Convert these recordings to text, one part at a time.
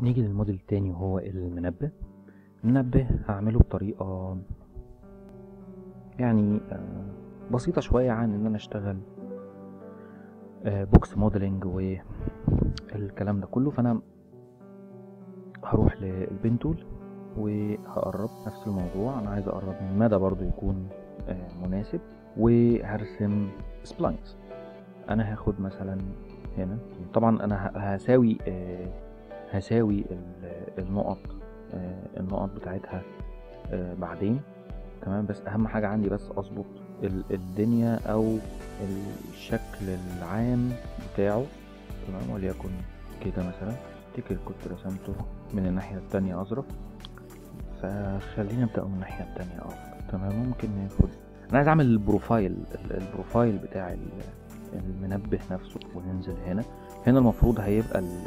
نيجي للموديل التاني وهو المنبه المنبه هعمله بطريقة يعني آه، بسيطة شوية عن ان انا اشتغل بوكس موديلنج والكلام ده كله فانا هروح للبين تول وهقرب نفس الموضوع انا عايز اقرب من مدى برضو يكون آه، مناسب وهرسم سبلاينز انا هاخد مثلا هنا طبعا انا ه- هساوي آه، هساوي ال- النقط آه، النقط بتاعتها آه، بعدين تمام بس اهم حاجة عندي بس اظبط ال- الدنيا او الشكل العام بتاعه تمام وليكن كده مثلا افتكر كنت رسمته من الناحية التانية اظرف فخلينا نبدأ من الناحية التانية افضل تمام ممكن ناخد انا عايز اعمل البروفايل ال- البروفايل بتاع ال- المنبه نفسه وننزل هنا هنا المفروض هيبقى ال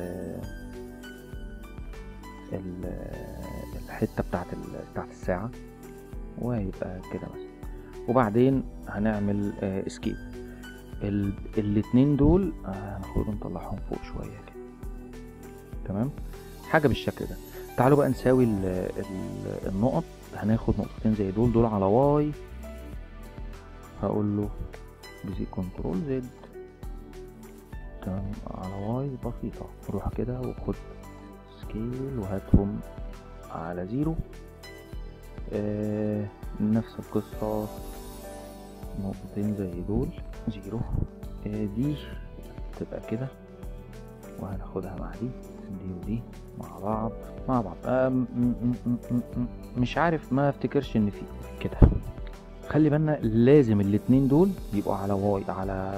ال- الحتة بتاعت ال- بتاعت الساعة وهيبقى كده مثلا وبعدين هنعمل اسكيب الاتنين دول آه، هناخدهم نطلعهم فوق شوية كده تمام حاجة بالشكل ده تعالوا بقى نساوي ال ال النقط هناخد نقطتين زي دول دول على واي هقول له بزي كنترول زد تمام على واي بسيطة روح كده وخد سكيل وهاتهم على زيرو آه نفس القصة نقطتين زي دول زيرو آه دي تبقى كده وهناخدها مع دي دي ودي مع بعض مع بعض آه م- م- م- م- م- مش عارف ما افتكرش ان في كده خلي بالنا لازم الاتنين دول يبقوا على واي على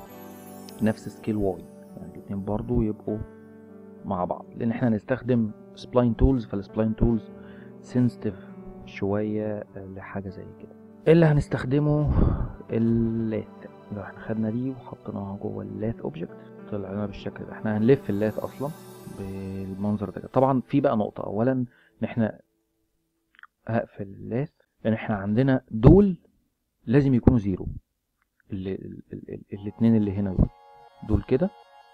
نفس سكيل واي يعني الاتنين برضو يبقوا مع بعض لان احنا هنستخدم سبلاين تولز فالسبلاين تولز سنسيتيف شويه لحاجه زي كده اللي هنستخدمه اللات لو احنا خدنا دي وحطيناها جوه اللات اوبجكت طلع لنا بالشكل ده احنا هنلف اللات اصلا بالمنظر ده طبعا في بقى نقطه اولا ان احنا هقفل اللات لان احنا عندنا دول لازم يكونوا زيرو ال- ال- ال- ال- الاتنين اللي هنا دول دول كده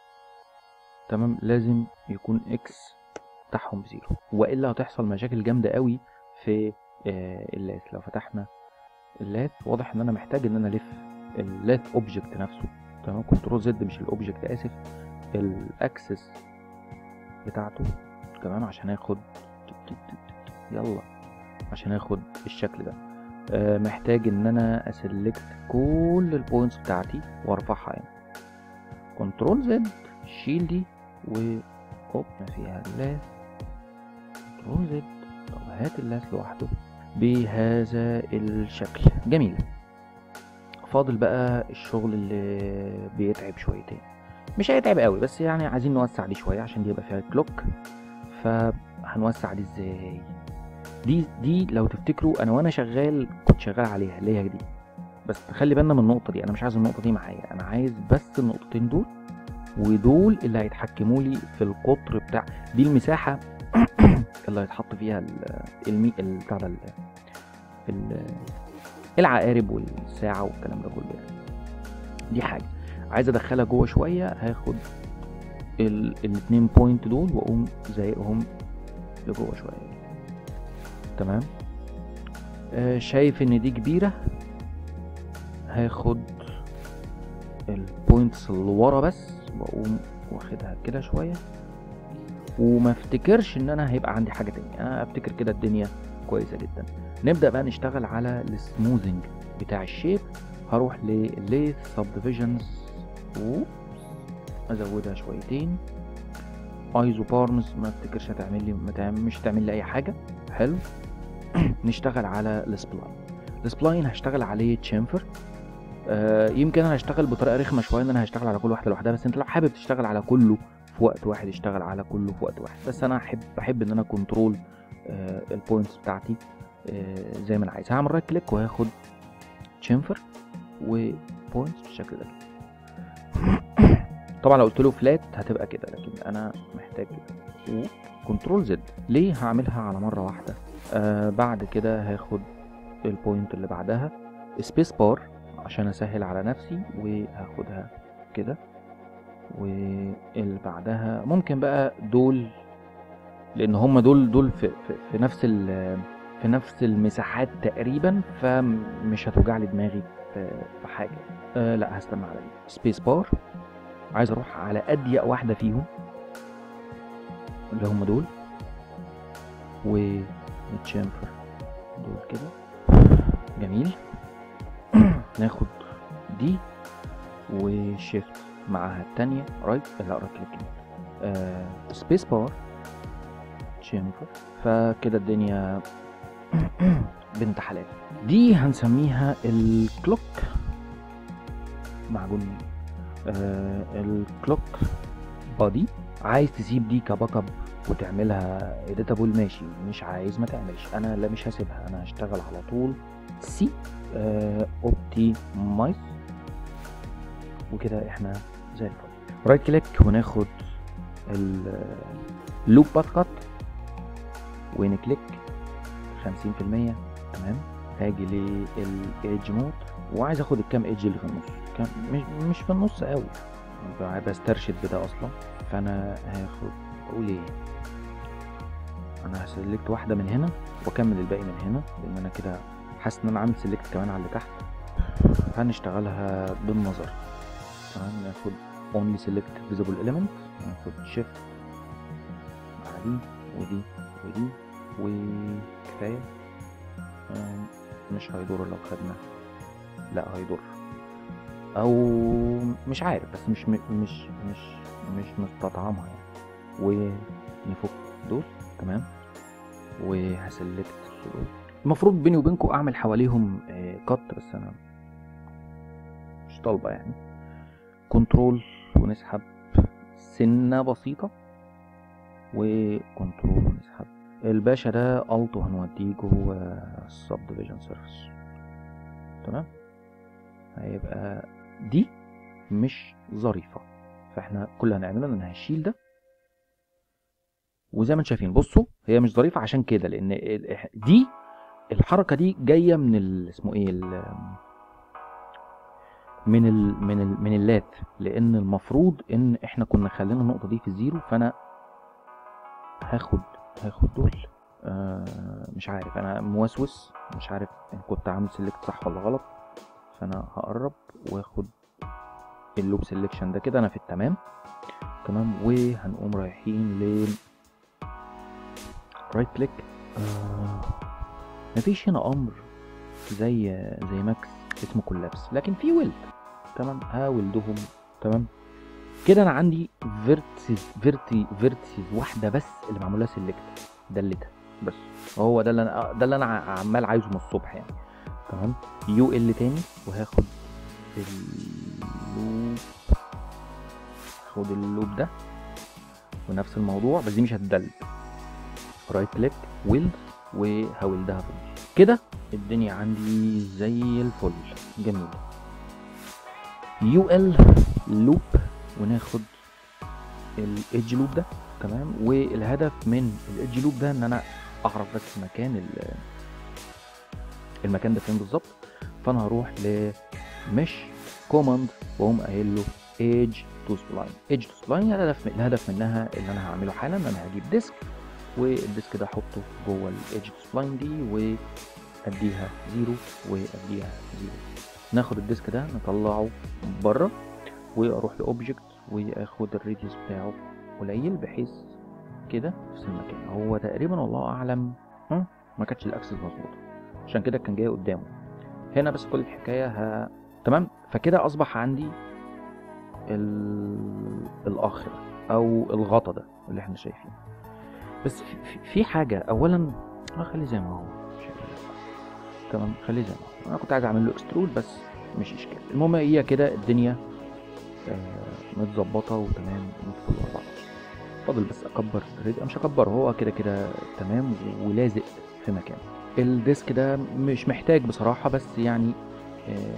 تمام لازم يكون اكس بتاعهم بزيرو والا هتحصل مشاكل جامده قوي في آه، اللات لو فتحنا اللات واضح ان انا محتاج ان انا الف اللات اوبجكت نفسه تمام كنترول زد مش الاوبجكت اسف الاكسس بتاعته تمام عشان اخد يلا عشان اخد الشكل ده آه، محتاج ان انا اسلكت كل البوينتس بتاعتي وارفعها هنا كنترول زد شيل دي و هوب فيها اللاث كنترول زد طب هات اللاث لوحده بهذا الشكل جميل فاضل بقى الشغل اللي بيتعب شويتين مش هيتعب قوي بس يعني عايزين نوسع دي شويه عشان دي يبقى فيها كلوك فهنوسع دي ازاي دي دي لو تفتكروا انا وانا شغال كنت شغال عليها اللي هي دي بس خلي بالنا من النقطه دي انا مش عايز النقطه دي معايا انا عايز بس النقطتين دول ودول اللي هيتحكموا لي في القطر بتاع دي المساحه اللي هيتحط فيها ال- المي ال- بتاع ده ال- ال- العقارب والساعه والكلام ده كله يعني دي حاجه عايز ادخلها جوه شويه هاخد ال- الاتنين بوينت دول واقوم زايقهم لجوه شويه تمام آه شايف ان دي كبيره هاخد البوينتس اللي ورا بس واقوم واخدها كده شويه وما افتكرش ان انا هيبقى عندي حاجه تانية انا افتكر كده الدنيا كويسه جدا نبدا بقى نشتغل على السموذنج بتاع الشيب هروح لليث سبديفيجنز ازودها شويتين ايزو بارمز ما افتكرش هتعمل لي ما تعمل مش هتعمل لي اي حاجه حلو نشتغل على السبلاين السبلاين هشتغل عليه تشامفر آه يمكن انا هشتغل بطريقه رخمه شويه ان انا هشتغل على كل واحده لوحدها بس انت لو حابب تشتغل على كله في وقت واحد اشتغل على كله في وقت واحد بس انا احب بحب ان انا كنترول آه البوينتس بتاعتي آه زي ما انا عايز هعمل رايت كليك وهاخد تشامفر وبوينتس بالشكل ده طبعا لو قلت له فلات هتبقى كده لكن انا محتاج كده وكنترول زد ليه هعملها على مره واحده آه بعد كده هاخد البوينت اللي بعدها سبيس بار عشان اسهل على نفسي وهاخدها كده واللي بعدها ممكن بقى دول لان هم دول دول في, في, في نفس ال في نفس المساحات تقريبا فمش هتوجع لي دماغي في, في حاجه أه لا هستنى على سبيس بار عايز اروح على اضيق واحده فيهم اللي هم دول والتشامفر دول كده جميل ناخد دي وشيفت معاها التانية رايت لا رايت كليك آه سبيس بار تشامفر فكده الدنيا بنت حلال دي هنسميها الكلوك معجون آه الكلوك بادي عايز تسيب دي كباك اب وتعملها اديتابل ماشي مش عايز ما تعملش انا لا مش هسيبها انا هشتغل على طول سي اوبتيمايز وكده احنا زي الفل رايت كليك وناخد اللوب بات كات ونكليك 50% تمام هاجي للايدج مود وعايز اخد الكام ايدج اللي في النص كام مش مش في النص قوي بسترشد بده اصلا فانا هاخد اقول ايه انا هسلكت واحده من هنا واكمل الباقي من هنا لان انا كده حاسس ان انا عامل سيلكت كمان على اللي تحت هنشتغلها بالنظر تمام ناخد only select visible element ناخد shift مع دي ودي ودي وكفايه مش هيضر لو خدنا لا هيضر او مش عارف بس مش مش مش مش مستطعمها يعني ونفك دول تمام وهسلكت دول المفروض بيني وبينكم اعمل حواليهم كت بس انا مش طالبه يعني كنترول ونسحب سنه بسيطه وكنترول ونسحب الباشا ده التو هنوديه جوه السب ديفيجن سيرفيس تمام هيبقى دي مش ظريفه فاحنا كل اللي هنعمله ان هشيل ده وزي ما انتم شايفين بصوا هي مش ظريفه عشان كده لان دي الحركه دي جايه من ال... اسمه ايه ال... من ال... من ال... من اللات لان المفروض ان احنا كنا خلينا النقطه دي في الزيرو فانا هاخد هاخد دول آه مش عارف انا موسوس مش عارف ان كنت عامل سيلكت صح ولا غلط فانا هقرب واخد اللوب سيلكشن ده كده انا في التمام تمام وهنقوم رايحين ل رايت كليك آه مفيش هنا امر زي زي ماكس اسمه كولابس لكن في ويلد تمام هولدهم تمام كده انا عندي فيرتسز فيرتي فيرتسز واحده بس اللي معمول لها سيلكت دلتها بس هو ده اللي انا ده اللي انا عمال عايزه من الصبح يعني تمام يو ال تاني وهاخد اللوب هاخد اللوب ده ونفس الموضوع بس دي مش هتدلت رايت كليك ويلد وهولدها في النص كده الدنيا عندي زي الفل جميل يو ال لوب وناخد الايدج لوب ده تمام والهدف من الايدج لوب ده ان انا اعرف بس مكان المكان ده فين بالظبط فانا هروح لمش كوماند واقوم قايل له ايدج تو سبلاين ايدج تو سبلاين الهدف الهدف منها اللي انا هعمله حالا ان انا هجيب ديسك والديسك ده احطه جوه الايدج تو سبلاين دي واديها زيرو واديها زيرو ناخد الديسك ده نطلعه بره واروح لاوبجكت واخد الريديوس بتاعه قليل بحيث كده في المكان هو تقريبا والله اعلم ما كانتش الاكسس مظبوطه عشان كده كان جاي قدامه هنا بس كل الحكايه ها تمام فكده اصبح عندي ال... الاخر او الغطا ده اللي احنا شايفينه بس في, في حاجه اولا خليه زي ما هو تمام خليه زي ما هو انا كنت عايز اعمل له اكسترود بس مش اشكال المهم هي كده الدنيا آه متظبطه وتمام ندخل ورا بعض فاضل بس اكبر الريد مش اكبر هو كده كده تمام ولازق في مكانه الديسك ده مش محتاج بصراحه بس يعني آه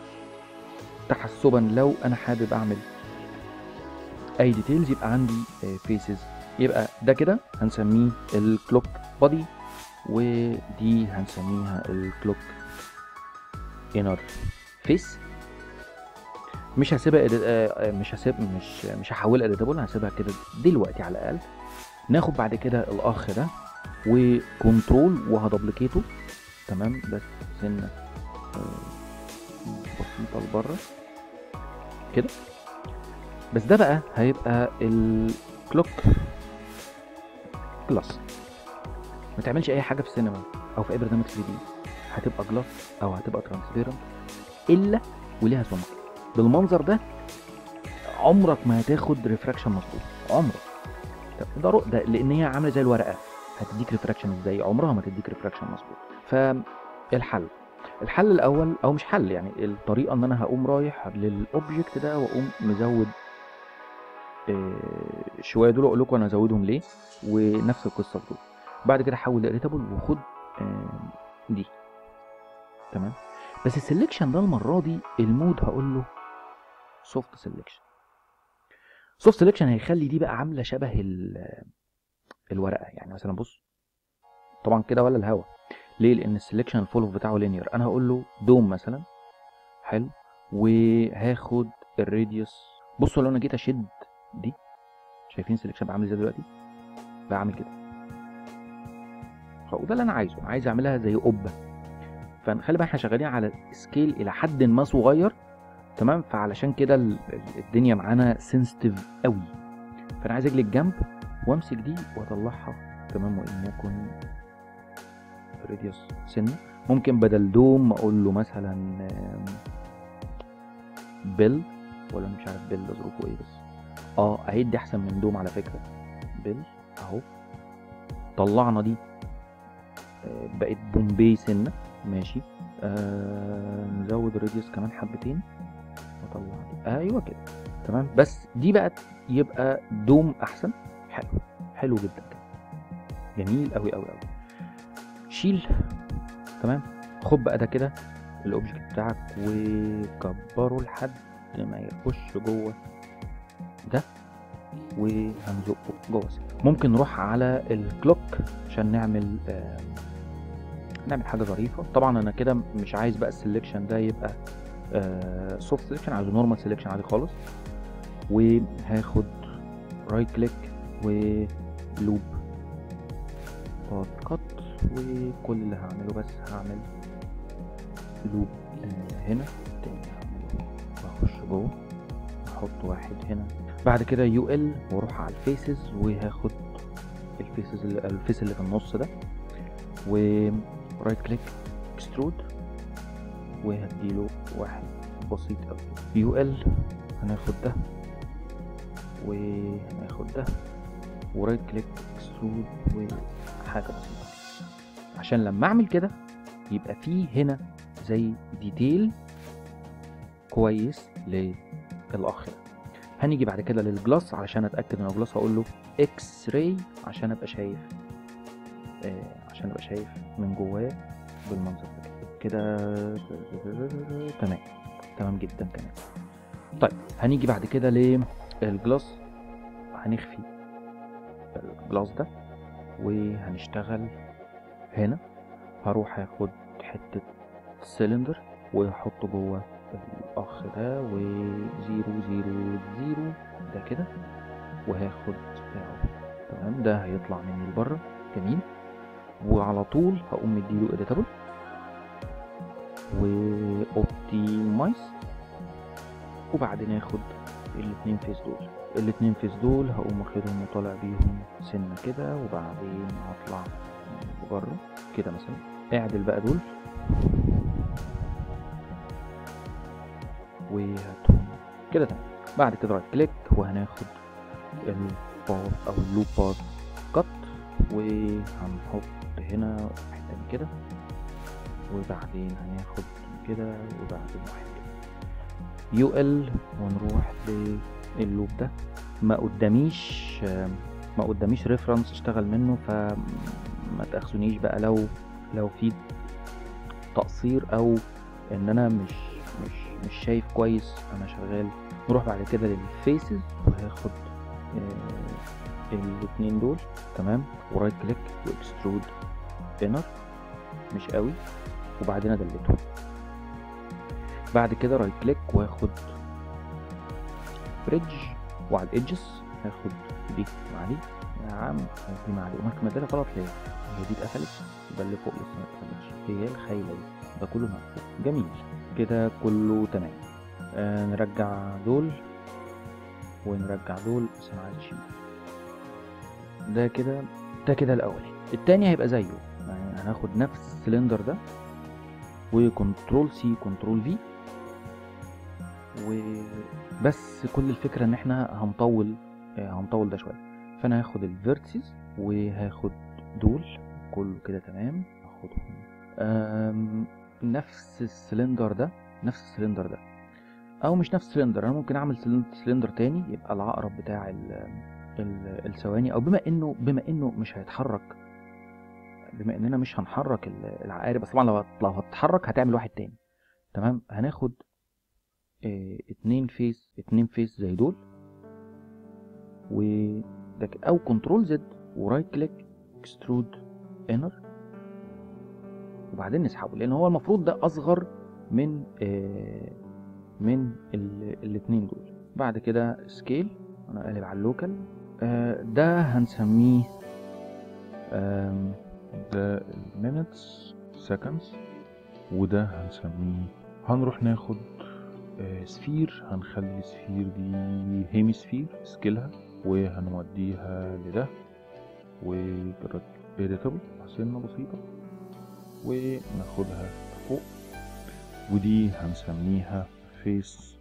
تحسبا لو انا حابب اعمل اي ديتيلز يبقى عندي فيسز يبقى ده كده هنسميه الكلوك بودي ودي هنسميها الكلوك انر فيس مش هسيبها إدي... مش هسيب مش مش هحولها اديتابل هسيبها كده دلوقتي على الاقل ناخد بعد كده الاخ ده وكنترول وهدبلكيته تمام بس سنه آه، بسيطه لبره كده بس ده بقى هيبقى الكلوك جلاس ما تعملش اي حاجه في السينما او في اي برنامج 3 دي هتبقى جلاس او هتبقى ترانسبيرنت الا وليها سمك بالمنظر ده عمرك ما هتاخد ريفراكشن مظبوط عمرك طب ده, رو- ده لان هي عامله زي الورقه هتديك ريفراكشن ازاي عمرها ما تديك ريفراكشن مظبوط فالحل الحل الاول او مش حل يعني الطريقه ان انا هقوم رايح للاوبجكت ده واقوم مزود آه، شويه دول اقول لكم انا ازودهم ليه ونفس القصه في دول بعد كده حول لاريتابل وخد آه، دي تمام بس السلكشن ده المره دي المود هقول له سوفت سلكشن سوفت سلكشن هيخلي دي بقى عامله شبه ال- الورقه يعني مثلا بص طبعا كده ولا الهوا ليه لان السلكشن الفولو بتاعه لينير انا هقول له دوم مثلا حلو وهاخد الراديوس بصوا لو انا جيت اشد دي شايفين السلكشن بقى عامل ازاي دلوقتي بقى عامل كده وده اللي انا عايزه انا عايز اعملها زي قبه فنخلي بقى احنا شغالين على سكيل الى حد ما صغير تمام فعلشان كده ال- ال- الدنيا معانا سنسيتيف قوي فانا عايز اجي الجنب وامسك دي واطلعها تمام وان يكن راديوس سنه ممكن بدل دوم اقول له مثلا آم، بيل ولا مش عارف بيل ده ظروفه ايه بس اه اهي دي احسن من دوم على فكره بيل اهو طلعنا دي آه، بقت بومبي سنه ماشي آه نزود الراديوس كمان حبتين واطلع دي ايوه كده تمام بس دي بقى يبقى دوم احسن حلو حلو جدا كده جميل قوي قوي قوي شيل تمام خد بقى ده كده الاوبجكت بتاعك وكبره لحد ما يخش جوه ده وهنزقه جوه سنة. ممكن نروح على الكلوك عشان نعمل آه نعمل حاجه ظريفه طبعا انا كده مش عايز بقى السلكشن ده يبقى سوفت سلكشن عايزه نورمال سلكشن عادي خالص وهاخد رايت كليك ولوب باد كات وكل اللي هعمله بس هعمل لوب آه، هنا تاني هعمله واخش جوه احط واحد هنا بعد كده يو ال واروح على الفيسز وهاخد الفيسز اللي الفيس اللي في النص ده و رايت كليك اكسترود وهديله واحد بسيط قوي يو ال هناخد ده وهناخد ده ورايت كليك اكسترود وحاجه بسيطه عشان لما اعمل كده يبقى فيه هنا زي ديتيل كويس للاخ ده هنيجي بعد كده للجلاس علشان اتاكد ان الجلاس هقول له اكس راي عشان ابقى شايف آه عشان ابقى شايف من جواه بالمنظر ده كده تمام تمام جدا كمان طيب هنيجي بعد كده للجلاس هنخفي الجلاس ده وهنشتغل هنا هروح اخد حتة سلندر واحطه جوه الاخ ده وزيرو زيرو زيرو ده كده وهاخد بتاعه تمام ده هيطلع مني لبره جميل وعلى طول هقوم مديله اديتابل واوبتيمايز وبعدين اخد الاتنين فيس دول الاتنين فيس دول هقوم واخدهم وطالع بيهم سنة كده وبعدين هطلع بره كده مثلا اعدل بقى دول وهاتهم كده تمام بعد كده رايت كليك وهناخد الباث او اللوب باث كات وهنحط هنا حته من كده وبعدين هناخد كده وبعدين واحد كده يو ال ونروح لللوب ده ما قداميش ما قداميش ريفرنس اشتغل منه فما تاخذونيش بقى لو لو في تقصير او ان انا مش مش مش شايف كويس انا شغال نروح بعد كده للفيسز وهاخد آه الاتنين دول تمام ورايت كليك واكسترود انر مش قوي وبعدين ادلتهم بعد كده رايت كليك واخد بريدج وعلى الايدجز هاخد دي مع دي يا عم دي معلومة ممكن مديلها غلط ليه هي دي اتقفلت يبقى اللي فوق لسه ما اتقفلتش هي الخايلة دي ده كله مقفول جميل كده كله تمام آه نرجع دول ونرجع دول بس انا عايز اشيل ده كده ده كده الاولاني التاني هيبقى زيه يعني هناخد نفس السلندر ده وكنترول سي كنترول في وبس كل الفكرة ان احنا هنطول آه، هنطول ده شوية فانا هاخد الفيرتسز وهاخد دول كله كده تمام هاخدهم آم، نفس السلندر ده نفس السلندر ده او مش نفس السلندر انا ممكن اعمل سلن- سلندر تاني يبقى العقرب بتاع ال ال- الثواني او بما انه بما انه مش هيتحرك بما اننا مش هنحرك ال- العقارب بس طبعا لو هت- لو هتتحرك هتعمل واحد تاني تمام هناخد اه اتنين فيس اتنين فيس زي دول و ده ك- او كنترول زد ورايت كليك اكسترود انر وبعدين نسحبه لان هو المفروض ده اصغر من آه من ال- الاتنين دول بعد كده سكيل انا قالب على اللوكال آه ده هنسميه آم، ده المينتس سكندز وده هنسميه هنروح ناخد آه، سفير هنخلي السفير دي هيميسفير سكيلها وهنوديها لده وإيديتابل سنة بسيطة وناخدها فوق ودي هنسميها فيس